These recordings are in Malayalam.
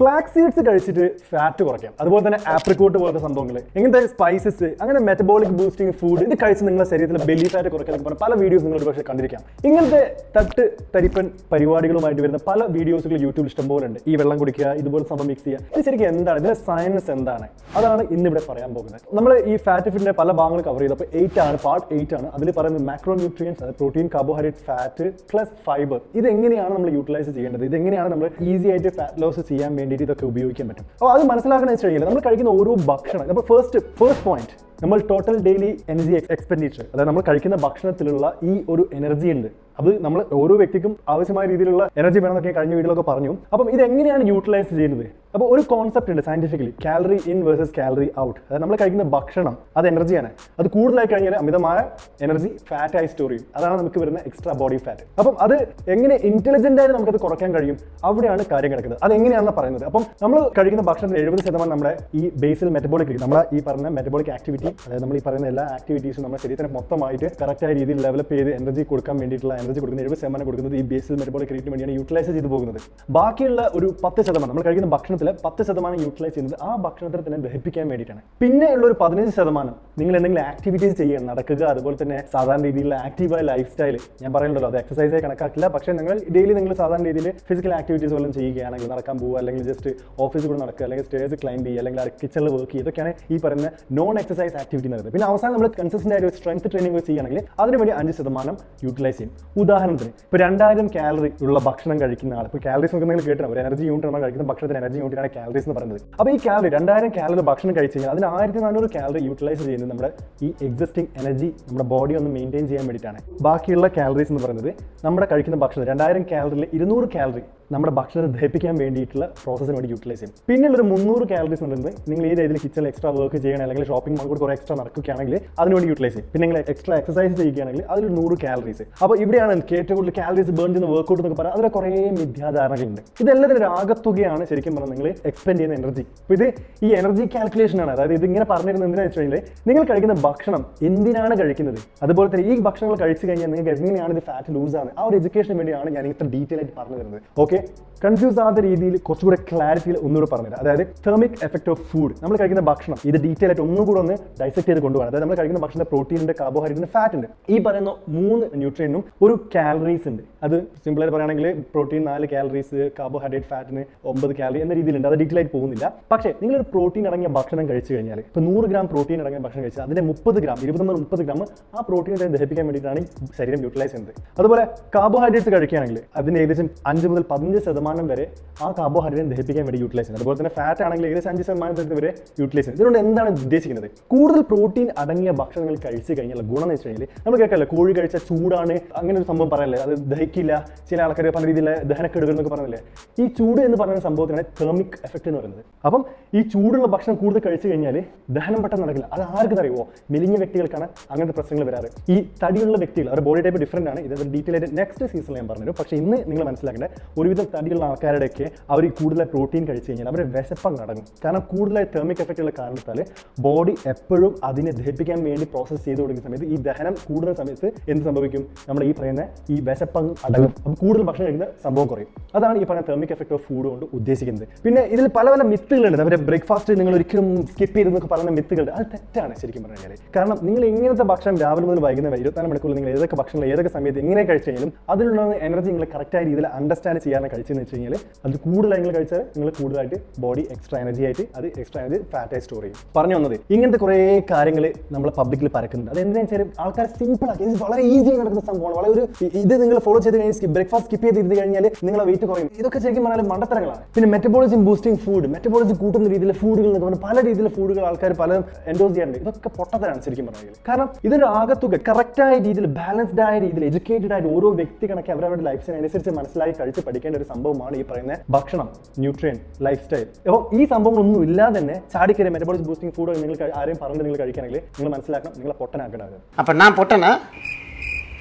ഫ്ലാക്സ് സീഡ്സ് കഴിച്ചിട്ട് ഫാറ്റ് കുറയ്ക്കാം അതുപോലെ തന്നെ ആപ്രിക്കോട്ട് പോലത്തെ സംഭവങ്ങൾ ഇങ്ങനത്തെ സ്പൈസസ് അങ്ങനെ മെറ്റബോളിക് ബൂസ്റ്റിംഗ് ഫുഡ് ഇത് കഴിച്ച് നിങ്ങളുടെ ശരീരത്തിലെ ബെല്ലി ഫാറ്റ് കുറയ്ക്കാൻ പറഞ്ഞ പല വീഡിയോസ് നിങ്ങൾ പക്ഷേ കണ്ടിരിക്കാം ഇങ്ങനത്തെ തട്ട് തരിപ്പൻ പരിപാടികളുമായിട്ട് വരുന്ന പല വീഡിയോസുകൾ യൂട്യൂബിൽ ഇഷ്ടംപോലെ ഉണ്ട് ഈ വെള്ളം കുടിക്കുക ഇതുപോലെ സംഭവം മിക്സ് ചെയ്യുക ഇത് ശരിക്കും എന്താണ് ഇതിന്റെ സയൻസ് എന്താണ് അതാണ് ഇന്നിവിടെ പറയാൻ പോകുന്നത് നമ്മൾ ഈ ഫാറ്റ് ഫിറ്റിന്റെ പല ഭാഗങ്ങൾ കവർ ചെയ്തു അപ്പോൾ എയ്റ്റ് ആണ് പാർട്ട് എയ്റ്റ് ആണ് അതിൽ പറയുന്നത് മാക്രോ ന്യൂട്രിയൻസ് അതായത് protein carbohydrate fat plus fibre ഇത് എങ്ങനെയാണ് നമ്മൾ യൂട്ടിലൈസ് ചെയ്യേണ്ടത് ഇത് എങ്ങനെയാണ് നമ്മൾ ഈസി ആയിട്ട് ഫാറ്റ് ലോസ് ചെയ്യാൻ വേണ്ടിയിട്ട് ഇതൊക്കെ ഉപയോഗിക്കാൻ പറ്റും അപ്പോൾ അത് മനസ്സിലാക്കണമെന്ന് വെച്ച് കഴിഞ്ഞാൽ നമ്മൾ കഴിക്കുന്ന ഓരോ ഭക്ഷണം അപ്പോൾ ഫസ്റ്റ് ഫസ്റ്റ് പോയിന്റ് നമ്മൾ ടോട്ടൽ ഡെയിലി എനർജി എക്സ്പെൻഡിച്ചർ അതായത് നമ്മൾ കഴിക്കുന്ന ഭക്ഷണത്തിലുള്ള ഈ ഒരു എനർജി ഉണ്ട് അത് നമ്മൾ ഓരോ വ്യക്തിക്കും ആവശ്യമായ രീതിയിലുള്ള എനർജി വേണമെന്നൊക്കെ കഴിഞ്ഞ വീഡിയോയിലൊക്കെ പറഞ്ഞു അപ്പം ഇത് എങ്ങനെയാണ് യൂട്ടിലൈസ് ചെയ്യുന്നത് അപ്പോൾ ഒരു കോൺസെപ്റ്റ് ഉണ്ട് scientifically calorie in versus calorie out അതായത് നമ്മൾ കഴിക്കുന്ന ഭക്ഷണം അത് എനർജിയാണ് അത് കൂടുതലായി കഴിഞ്ഞാൽ അമിതമായ എനർജി ഫാറ്റ് ആയി സ്റ്റോർ ചെയ്യും അതാണ് നമുക്ക് വരുന്ന എക്സ്ട്രാ ബോഡി ഫാറ്റ് അപ്പം അത് എങ്ങനെ ഇന്റലിജന്റ് ആയിട്ട് നമുക്കത് കുറയ്ക്കാൻ കഴിയും അവിടെയാണ് കാര്യം കിടക്കുന്നത് അത് എങ്ങനെയാണെന്ന് പറയുന്നത് അപ്പം നമ്മൾ കഴിക്കുന്ന ഭക്ഷണത്തിൽ എഴുപത് ശതമാനം നമ്മുടെ ഈ ബേസിൽ മെറ്റബോളിക് നമ്മളെ ഈ പറഞ്ഞ മെറ്റബോളിക് ആക്ടിവിറ്റി അതായത് നമ്മൾ ഈ പറയുന്ന എല്ലാ ആക്ടിവിറ്റീസും നമ്മുടെ ശരീരത്തിന് മൊത്തമായിട്ട് കറക്റ്റായ രീതിയിൽ ഡെവലപ്പ് ചെയ്ത് എനർജി കൊടുക്കാൻ വേണ്ടിയിട്ടുള്ള എനർജി കൊടുക്കുന്ന എഴുപത് ശതമാനം കൊടുക്കുന്നത് ഈ ബേസിൽ മെറ്റബോളിക് റേറ്റിന് വേണ്ടിയാണ് യൂട്ടിലൈസ് ചെയ്ത് പോകുന്നത് ബാക്കിയുള്ള ഒരു പത്ത് ശതമാനം നമ്മൾ കഴിക്കുന്ന ഭക്ഷണത്തിൽ പത്ത് ശതമാനം യൂട്ടിലൈസ് ചെയ്യുന്നത് ആ ഭക്ഷണത്തിന് തന്നെ ദഹിപ്പിക്കാൻ വേണ്ടിയിട്ടാണ് പിന്നെ ഉള്ള ഒരു പതിനഞ്ച് ശതമാനം നിങ്ങൾ എന്തെങ്കിലും ആക്ടിവിറ്റീസ് ചെയ്യുക നടക്കുക അതുപോലെ തന്നെ സാധാരണ രീതിയിലുള്ള ആക്റ്റീവായ ലൈഫ് സ്റ്റൈൽ ഞാൻ പറയുന്നുണ്ടല്ലോ അത് എക്സസൈസായി കണക്കാക്കില്ല പക്ഷേ നിങ്ങൾ ഡെയിലി നിങ്ങൾ സാധാരണ രീതിയിൽ ഫിസിക്കൽ ആക്ടിവിറ്റീസ് വല്ലതും ചെയ്യുകയാണെങ്കിൽ നടക്കാൻ പോകുക അല്ലെങ്കിൽ ജസ്റ്റ് ഓഫീസിൽ കൂടെ നടക്കുക അല്ലെങ്കിൽ സ്റ്റേജ് ക്ലൈംബ് ചെയ്യുക അല്ലെങ്കിൽ കിച്ചണിൽ വർക്ക് ചെയ്യുക ഇതൊക്കെയാണ് ഈ പറയുന്ന നോൺ എക്സസൈസ് ആക്ടിവിറ്റി എന്ന് പറയുന്നത് പിന്നെ അവസാനം നമ്മൾ കൺസിസ്റ്റന്റ് ആയിട്ട് സ്ട്രെങ്ത് ട്രെയിനിങ് ചെയ്യുകയാണെങ്കിൽ അതിന് വേണ്ടി അഞ്ച് ശതമാനം യൂട്ടിലൈസ് ചെയ്യും ഉദാഹരണത്തിന് ഇപ്പോൾ രണ്ടായിരം കാലറി ഉള്ള ഭക്ഷണം കഴിക്കുന്ന ആൾ ഇപ്പോൾ കാലറീസ് നമുക്ക് നിങ്ങൾ കേട്ടോ ഒരു എനർജി യൂണിറ്റ് നമ്മൾ കഴിക്കുന്ന ഭക്ഷണത്തിന് എനർജി യൂണിറ്റാണ് കാലറീസ് എന്ന് പറയുന്നത് അപ്പോൾ ഈ കാലറി രണ്ടായിരം കാലറി ഭക്ഷണം കഴിച്ച് കഴിഞ്ഞാൽ അതിന് ആയിരത്തി നാനൂറ് കാലറി യൂട്ടിലൈസ് ചെയ്യുന്നത് നമ്മുടെ ഈ എക്സിസ്റ്റിംഗ് എനർജി നമ്മുടെ ബോഡി ഒന്ന് മെയിൻറ്റെയിൻ ചെയ്യാൻ വേണ്ടിയിട്ടാണ് ബാക്കിയുള്ള കാലറീസ് എന്ന് പറയുന്നത് നമ്മുടെ കഴിക്കുന്ന ഭക്ഷണം രണ്ടായിരം കാലറിയിൽ ഇരുന്നൂറ് കാലറി നമ്മുടെ ഭക്ഷണത്തെ ദഹിപ്പിക്കാൻ വേണ്ടിയിട്ടുള്ള പ്രോസസ്സിന് വേണ്ടി യൂട്ടിലൈസ് ചെയ്യും പിന്നെയുള്ള ഒരു മുന്നൂറ് കാലറീസ് എന്ന് പറയുന്നത് നിങ്ങൾ ഏത് രീതിയിൽ കിച്ചണിൽ എക്സ്ട്രാ വർക്ക് ചെയ്യണം അല്ലെങ്കിൽ ഷോപ്പിംഗ് മാൾ കൂടെ കുറേ എക്സ്ട്രാ നടക്കുകയാണെങ്കിൽ അതിന് വേണ്ടി യൂട്ടിലൈസ് ചെയ്യും പിന്നെ നിങ്ങൾ എക്സ്ട്രാ എക്സസൈസ് ചെയ്യുകയാണെങ്കിൽ അതിൽ നൂറ് കാലറീസ് അപ്പോൾ ഇവിടെയാണ് എനിക്ക് ഏറ്റവും കൂടുതൽ കാലറീസ് ബേൺ ചെയ്യുന്ന വർക്കൗട്ട് എന്നൊക്കെ പറയാം അതിൽ കുറേ മിഥ്യാധാരണകളുണ്ട് ഇതെല്ലാം ഒരു ആകത്തുകയാണ് ശരിക്കും പറഞ്ഞാൽ നിങ്ങൾ എക്സ്പെൻഡ് ചെയ്യുന്ന എനർജി അപ്പോൾ ഇത് ഈ എനർജി കാൽക്കുലേഷൻ ആണ് അതായത് ഇത് ഇങ്ങനെ പറഞ്ഞിരുന്നത് എന്തിനാണെന്ന് വെച്ച് കഴിഞ്ഞാൽ നിങ്ങൾ കഴിക്കുന്ന ഭക്ഷണം എന്തിനാണ് കഴിക്കുന്നത് അതുപോലെ തന്നെ ഈ ഭക്ഷണങ്ങൾ കഴിച്ചു കഴിഞ്ഞാൽ നിങ്ങൾക്ക് എങ്ങനെയാണ് ഇത് ഫാറ്റ് ലൂസ് ആണ് ആ ഒരു എഡ്യൂക്കേഷന് വേണ്ടിയാണ് ഞാൻ ഇത്ര ഡീറ്റെയിൽ ആയിട്ട് പറഞ്ഞു തരുന്നത് ഓക്കെ കൺഫ്യൂസ് ആകാത്ത രീതിയിൽ കുറച്ചുകൂടെ ക്ലാരിറ്റിയിൽ ഒന്നുകൂടെ പറഞ്ഞുതരാം അതായത് തെർമിക് എഫക്ട് ഓഫ് ഫുഡ് നമ്മൾ കഴിക്കുന്ന ഭക്ഷണം ഇത് ഡീറ്റെയിൽ ആയിട്ട് ഒന്നുകൂടെ ഒന്ന് ഡൈസെക്ട് ചെയ്ത് കൊണ്ടുപോകണം അതായത് നമ്മൾ കഴിക്കുന്ന ഭക്ഷണ പ്രോട്ടീൻ ഉണ്ട് കാർബോഹൈഡ്രേറ്റ് ഫാറ്റ് ഉണ്ട് ഈ പറയുന്ന മൂന്ന് ന്യൂട്രിയനും ഒരു കാലറീസ് ഉണ്ട് അത് സിമ്പിളായിട്ട് പറയുകയാണെങ്കിൽ പ്രോട്ടീൻ നാല് കാലറീസ് കാർബോഹൈഡ്രേറ്റ് ഫാറ്റിന് ഒമ്പത് കാലറി എന്ന രീതിയിലുണ്ട് അത് ഡീറ്റെയിൽ ആയിട്ട് പോകുന്നില്ല പക്ഷേ നിങ്ങളൊരു പ്രോട്ടീൻ അടങ്ങിയ ഭക്ഷണം കഴിച്ചു കഴിഞ്ഞാൽ ഇപ്പോൾ നൂറ് ഗ്രാം പ്രോട്ടീൻ അടങ്ങിയ ഭക്ഷണം കഴിച്ചാൽ അതിന്റെ മുപ്പത് ഗ്രാം ഇരുപത് മുതൽ മുപ്പത് ഗ്രാം ആ പ്രോട്ടീൻ ദഹിപ്പിക്കാൻ വേണ്ടിയിട്ടാണ് ഈ ശരീരം യൂട്ടിലൈസ് ചെയ്യുന്നത് അതുപോലെ കാർബോഹൈഡ്രേറ്റ്സ് കഴിക്കുകയാണെങ്കിൽ അതിന് ഏകദേശം അഞ്ച് മുതൽ പതിനഞ്ച് ശതമാനം വരെ ആ കാർബോഹൈഡ്രേറ്റ് ദഹിപ്പിക്കാൻ വേണ്ടി യൂട്ടിലൈസ് ചെയ്യുന്നത് അതുപോലെ തന്നെ ഫാറ്റ് ആണെങ്കിൽ ഏകദേശം അഞ്ച് ശതമാനത്തിൽ വരെ യൂട്ടിലൈസ് ചെയ്യുന്നത് ഇതുകൊണ്ട് എന്താണ് ഉദ്ദേശിക്കുന്നത് കൂടുതൽ പ്രോട്ടീൻ അടങ്ങിയ ഭക്ഷണങ്ങൾ കഴിച്ചു കഴിഞ്ഞാൽ ഗുണം എന്ന് വെച്ച് കഴിഞ്ഞാൽ നമ്മൾ കേൾക്കല്ലേ കോഴി കഴിച്ച ചൂടാണ് അങ്ങനെ ഒരു സംഭവം പറയല്ലേ അത് ദഹിക്കില്ല ചില ആൾക്കാർ പല രീതിയിലെ ദഹനക്കെടുകൾ എന്നൊക്കെ പറഞ്ഞില്ലേ ഈ ചൂട് എന്ന് പറയുന്ന സംഭവത്തിനാണ് തെർമിക് എഫക്റ്റ് എന്ന് പറയുന്നത് അപ്പം ഈ ചൂടുള്ള ഭക്ഷണം കൂടുതൽ കഴിച്ചു കഴിഞ്ഞാൽ ദഹനം പെട്ടെന്ന് നടക്കില്ല അത് ആർക്കും അറിയുമോ മെലിഞ്ഞ വ്യക്തികൾക്കാണ് അങ്ങനത്തെ പ്രശ്നങ്ങൾ വരാറ് ഈ തടിയുള്ള വ്യക്തികൾ അവരുടെ ബോഡി ടൈപ്പ് ഡിഫറെൻ്റ് ആണ് ഇത് ഡീറ്റെയിൽ ആയിട്ട് നെക്സ്റ്റ് സീസണിൽ ഞാൻ പറഞ്ഞുതരും പക്ഷേ ഇന്ന് നിങ്ങൾ മനസ്സിലാക്കേണ്ട ഒരുവിധം തടിയുള്ള ആൾക്കാരുടെയൊക്കെ അവർ കൂടുതൽ പ്രോട്ടീൻ കഴിച്ചു കഴിഞ്ഞാൽ അവരുടെ വിശപ്പം നടങ്ങും കാരണം കൂടുതലായി തെർമിക് എഫക്റ്റ് ഉള്ള കാരണത്താൽ ബോഡി എപ്പോഴും അതിനെ ദഹിപ്പിക്കാൻ വേണ്ടി പ്രോസസ്സ് ചെയ്ത് കൊടുക്കുന്ന സമയത്ത് ഈ ദഹനം കൂടുന്ന സമയത്ത് എന്ത് സംഭവിക്കും നമ്മുടെ ഈ പറയുന്ന ഈ വിശപ്പം അടങ്ങും അപ്പം കൂടുതൽ ഭക്ഷണം കഴിക്കുന്ന സംഭവം കുറയും അതാണ് ഈ പറയുന്ന തെർമിക് എഫക്റ്റ് ഓഫ് ഫുഡ് കൊണ്ട് ഉദ്ദേശിക്കുന്നത് പിന്നെ ഇതിൽ പല പല മിത്തുകളുണ്ട് അവരുടെ ബ്രേക്ക്ഫാസ്റ്റ് നിങ്ങൾ ഒരിക്കലും സ്കിപ്പ് ചെയ്തെന്നൊക്കെ പറയുന്ന മിത്തുകളുണ്ട് അത് തെറ്റാണ് ശരിക്കും പറഞ്ഞു കഴിഞ്ഞാൽ കാരണം നിങ്ങൾ ഇങ്ങനത്തെ ഭക്ഷണം രാവിലെ മുതൽ വൈകുന്നേരം ഇരുപത്തിനാല് മണിക്കൂർ നിങ്ങൾ ഏതൊക്കെ ഭക്ഷണം ഏതൊക്കെ സമയത്ത് എങ്ങനെ കഴിച്ചു കഴിഞ്ഞാലും അതിലുള്ള എനർജി നിങ്ങൾ കറക്റ്റായ രീതിയിൽ അണ്ടർസ്റ്റാൻഡ് ചെയ്യാൻ കഴിച്ചെന്ന് വെച്ച് കഴിഞ്ഞാൽ അത് കൂടുതലായി നിങ്ങൾ കഴിച്ചാൽ നിങ്ങൾ കൂടുതലായിട്ട് ബോഡി എക്സ്ട്രാ എനർജി ആയിട്ട് അത് എക്സ്ട്രാ എനർജി ഫാറ്റായി സ്റ്റോർ ചെയ്യും പറഞ്ഞു വന്നത് ഇങ്ങനത്തെ കുറേ കാര്യങ്ങൾ നമ്മൾ പബ്ലിക്കിൽ പരക്കുന്നുണ്ട് അത് എന്താണെന്ന് വെച്ചാൽ ആൾക്കാർ സിമ്പിൾ ആക്കി ഇത് വളരെ ഈസി ആയി നടക്കുന്ന സംഭവമാണ് വളരെ ഒരു ഇത് നിങ്ങൾ ഫോളോ ചെയ്ത് കഴിഞ്ഞാൽ ബ്രേക്ക്ഫാസ്റ്റ് സ്കിപ്പ് ചെയ്ത് ഇരുന്ന് കഴിഞ്ഞാൽ നിങ്ങളെ വെയിറ്റ് കുറയും ഇതൊക്കെ ശരിക്കും പറഞ്ഞാൽ മണ്ടത്തരങ്ങളാണ് പിന്നെ മെറ്റബോളിസം ബൂസ്റ്റിംഗ് ഫുഡ് മെറ്റബോളിസം കൂട്ടുന്ന രീതിയിലെ ഫുഡുകൾ എന്നൊക്കെ പറഞ്ഞാൽ പല രീതിയിലെ ഫുഡുകൾ ആൾക്കാർ പല എൻഡോസ് ചെയ്യാറുണ്ട് ഇതൊക്കെ പൊട്ടത്തരാണ് ശരിക്കും പറഞ്ഞാൽ കാരണം ഇതൊരു ആകത്തുക കറക്റ്റായ രീതിയിൽ ബാലൻസ്ഡ് ആയ രീതിയിൽ എഡ്യൂക്കേറ്റഡ് ആയിട്ട് ഓരോ വ്യക്തി കണക്കെ അവരവരുടെ ലൈഫ് സ്റ്റൈൽ അനുസരിച്ച് മനസ്സിലാക്കി കഴിച്ച് പഠിക്കേണ്ട ഒരു സംഭവമാണ് ഈ പറയുന്ന ഭക്ഷണം ന്യൂട്രിയൻ ലൈഫ് സ്റ്റൈൽ അപ്പോൾ ഈ സംഭവങ്ങളൊന്നും ഇല്ലാതെ തന്നെ ചാടിക്കറി മെറ്റബോളിസം ബൂസ്റ്റിംഗ് ഫുഡ് നിങ്ങൾ കഴി- ആരെയും പറഞ്ഞിട്ട് നിങ്ങൾ കഴിക്കുകയാണെങ്കിൽ നിങ്ങൾ മനസ്സിലാക്കണം നിങ്ങളെ പൊട്ടനാക്കേണ്ടത് அப்போ நான் பொட்டனா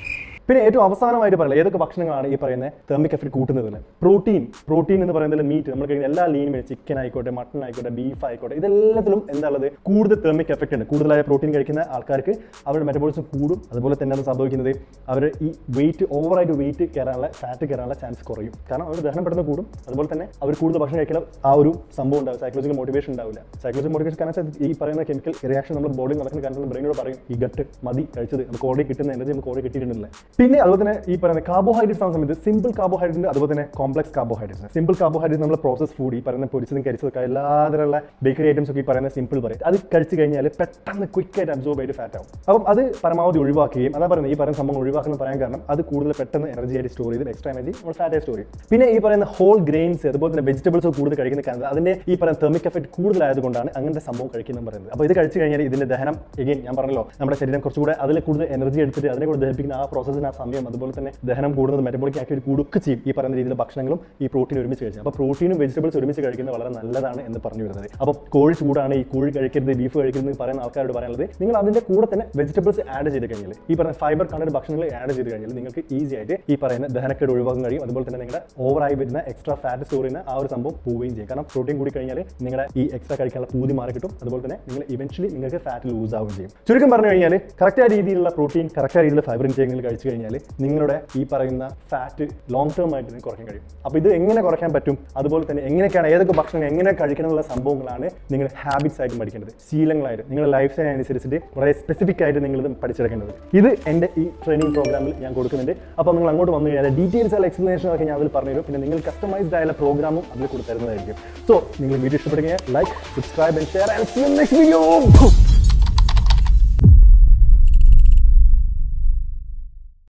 പിന്നെ ഏറ്റവും അവസാനമായിട്ട് പറയുന്നത് ഏതൊക്കെ ഭക്ഷണങ്ങളാണ് ഈ പറയുന്ന തെർമിക് എഫക്ട് കൂട്ടുന്നതിന് പ്രോട്ടീൻ പ്രോട്ടീൻ എന്ന് പറയുന്നത് മീറ്റ് നമ്മൾ കഴിക്കുന്ന എല്ലാ ലീനും ചിക്കൻ ആയിക്കോട്ടെ മട്ടൺ ആയിക്കോട്ടെ ബീഫ് ആയിക്കോട്ടെ ഇതെല്ലാത്തിലും എന്താ ഉള്ളത് കൂടുതൽ തെർമിക് എഫക്റ്റ് ഉണ്ട് കൂടുതലായ പ്രോട്ടീൻ കഴിക്കുന്ന ആൾക്കാർക്ക് അവരുടെ മെറ്റബോളിസം കൂടും അതുപോലെ തന്നെ അത് സംഭവിക്കുന്നത് അവർ ഈ വെയിറ്റ് ഓവറായിട്ട് വെയിറ്റ് കയറാനുള്ള ഫാറ്റ് കയറാനുള്ള ചാൻസ് കുറയും കാരണം അവർ ദഹനം പെട്ടെന്ന് കൂടും അതുപോലെ തന്നെ അവർ കൂടുതൽ ഭക്ഷണം കഴിക്കുന്ന ആ ഒരു സംഭവം ഉണ്ടാവും സൈക്കോളജിക്കൽ മോട്ടിവേഷൻ ഉണ്ടാവില്ല സൈക്കോളജിക്കൽ മോട്ടിവേഷൻ കാരണം വെച്ചാൽ ഈ പറയുന്ന കെമിക്കൽ റിയാക്ഷൻ നമ്മുടെ ബോഡിയിൽ നടക്കുന്ന കാരണം ബ്രെയിനോട് പറയും ഈ ഗട്ട് മതി കഴിച്ചത് നമുക്ക് ഓൾറെഡി കിട്ടുന്ന എനർജി നമുക്ക് ഓൾറെഡി കിട്ടിയിട്ടില്ല പിന്നെ അതുപോലെ തന്നെ ഈ പറയുന്ന കാർബോഹൈഡ്രേറ്റ്സ് ആവുന്ന സമയത്ത് സിമ്പിൾ കാർബോഹൈഡ്രേറ്റ് അതുപോലെ തന്നെ കോംപ്ലക്സ് കാർബോഹൈഡ്രേറ്റ്സ് സിമ്പിൾ കാർബോഹൈഡ്രേറ്റ് നമ്മൾ പ്രോസസ് ഫുഡ് ഈ പറയുന്ന പൊരിച്ചതും കരിച്ചതൊക്കെ എല്ലാതരമുള്ള ബേക്കറി ഐറ്റംസ് ഒക്കെ ഈ പറയുന്ന സിമ്പിൾ പറയും അത് കഴിച്ച് കഴിഞ്ഞാൽ പെട്ടെന്ന് ക്വിക്കായിട്ട് അബ്സോർബ് ചെയ്ത് ഫാറ്റ് ആവും അപ്പം അത് പരമാവധി ഒഴിവാക്കുകയും അതാ പറയുന്നത് ഈ പറയുന്ന സംഭവം ഒഴിവാക്കുന്ന പറയാൻ കാരണം അത് കൂടുതൽ പെട്ടെന്ന് എനർജി ആയിട്ട് സ്റ്റോർ ചെയ്ത് എക്സ്ട്രാ എനർജി നമ്മൾ ഫാറ്റ് ആയി സ്റ്റോർ ചെയ്യും പിന്നെ ഈ പറയുന്ന ഹോൾ ഗ്രെയിൻസ് അതുപോലെ തന്നെ വെജിറ്റബിൾസ് കൂടുതൽ കഴിക്കുന്ന കാരണം അതിന്റെ ഈ പറയുന്ന തെർമിക് എഫക്ട് കൂടുതലായതുകൊണ്ടാണ് അങ്ങനത്തെ സംഭവം കഴിക്കുന്നത് പറയുന്നത് അപ്പോൾ ഇത് കഴിച്ച് കഴിഞ്ഞാൽ ഇതിന്റെ ദഹനം എഗെയിൻ ഞാൻ പറഞ്ഞല്ലോ നമ്മുടെ ശരീരം കുറച്ചുകൂടെ അതിൽ കൂടുതൽ എനർജി എടുത്തിട്ട് അതിനെ കൂടെ ദഹിപ്പിക്കുന്ന ആ പ്രോസസ്സിന് ആ സമയം അതുപോലെ തന്നെ ദഹനം കൂടുന്നത് മെറ്റബോളിക് ആക്ടിവിറ്റി കൂടുക ചെയ്യും ഈ പറയുന്ന രീതിയിലുള്ള ഭക്ഷണങ്ങളും ഈ പ്രോട്ടീൻ ഒരുമിച്ച് കഴിച്ചാൽ അപ്പോൾ പ്രോട്ടീനും വെജിറ്റബിൾസ് ഒരുമിച്ച് കഴിക്കുന്നത് വളരെ നല്ലതാണ് എന്ന് പറഞ്ഞു വരുന്നത് അപ്പോൾ കോഴി ചൂടാണ് ഈ കോഴി കഴിക്കരുത് ബീഫ് കഴിക്കരുത് എന്ന് പറയുന്ന ആൾക്കാരോട് പറയാനുള്ളത് നിങ്ങൾ അതിന്റെ കൂടെ തന്നെ വെജിറ്റബിൾസ് ആഡ് ചെയ്ത് കഴിഞ്ഞാൽ ഈ പറയുന്ന ഫൈബർ കണ്ടന്റ് ഭക്ഷണങ്ങൾ ആഡ് ചെയ്ത് കഴിഞ്ഞാൽ നിങ്ങൾക്ക് ഈസി ആയിട്ട് ഈ പറയുന്ന ദഹനക്കേട് ഒഴിവാക്കാൻ കഴിയും അതുപോലെ തന്നെ നിങ്ങളുടെ ഓവറായി വരുന്ന എക്സ്ട്രാ ഫാറ്റ് സ്റ്റോർ ചെയ്യുന്ന ആ ഒരു സംഭവം പോവുകയും ചെയ്യും കാരണം പ്രോട്ടീൻ കൂടി കഴിഞ്ഞാൽ നിങ്ങളുടെ ഈ എക്സ്ട്രാ കഴിക്കാനുള്ള പൂതി മാറി കിട്ടും അതുപോലെ തന്നെ നിങ്ങൾ ഇവൻച്വലി നിങ്ങൾക്ക് ഫാറ്റ് ലൂസ് ആവുകയും ചെയ്യും ചുരുക്കം പറഞ്ഞു കഴിഞ്ഞാൽ കറക്റ്റായ രീതിയിലുള്ള പ്രോട്ടീൻ കറക്റ്റായ രീതിയിലുള്ള ഫൈബർ ഇൻടേക്കുകൾ കഴിച്ചു കഴിഞ്ഞാൽ നിങ്ങളുടെ ഈ പറയുന്ന ഫാറ്റ് ലോങ് ടേം ആയിട്ട് നിങ്ങൾക്ക് കുറയ്ക്കാൻ കഴിയും അപ്പോൾ ഇത് എങ്ങനെ കുറയ്ക്കാൻ പറ്റും അതുപോലെ തന്നെ എങ്ങനെയൊക്കെയാണ് ഏതൊക്കെ ഭക്ഷണം എങ്ങനെ കഴിക്കണം എന്നുള്ള സംഭവങ്ങളാണ് നിങ്ങൾ ഹാബിറ്റ്സ് ആയിട്ട് പഠിക്കേണ്ടത് ശീലങ്ങളായിട്ട് നിങ്ങളുടെ ലൈഫ് സ്റ്റൈൽ അനുസരിച്ചിട്ട് വളരെ സ്പെസിഫിക് ആയിട്ട് നിങ്ങൾ ഇത് പഠിച്ചെടുക്കേണ്ടത് ഇത് എൻ്റെ ഈ ട്രെയിനിങ് പ്രോഗ്രാമിൽ ഞാൻ കൊടുക്കുന്നുണ്ട് അപ്പോൾ നിങ്ങൾ അങ്ങോട്ട് വന്നു കഴിഞ്ഞാൽ ഡീറ്റെയിൽസ് ആയ എക്സ്പ്ലനേഷൻ ഒക്കെ ഞാൻ അതിൽ പറഞ്ഞുതരും പിന്നെ നിങ്ങൾ കസ്റ്റമൈസ്ഡ് ആയുള്ള പ്രോഗ്രാമും അതിൽ കൊടുത്തരുന്നതായിരിക്കും സോ നിങ്ങൾ വീഡിയോ ഇഷ്ടപ്പെടുകയാൽ like subscribe and share and see next video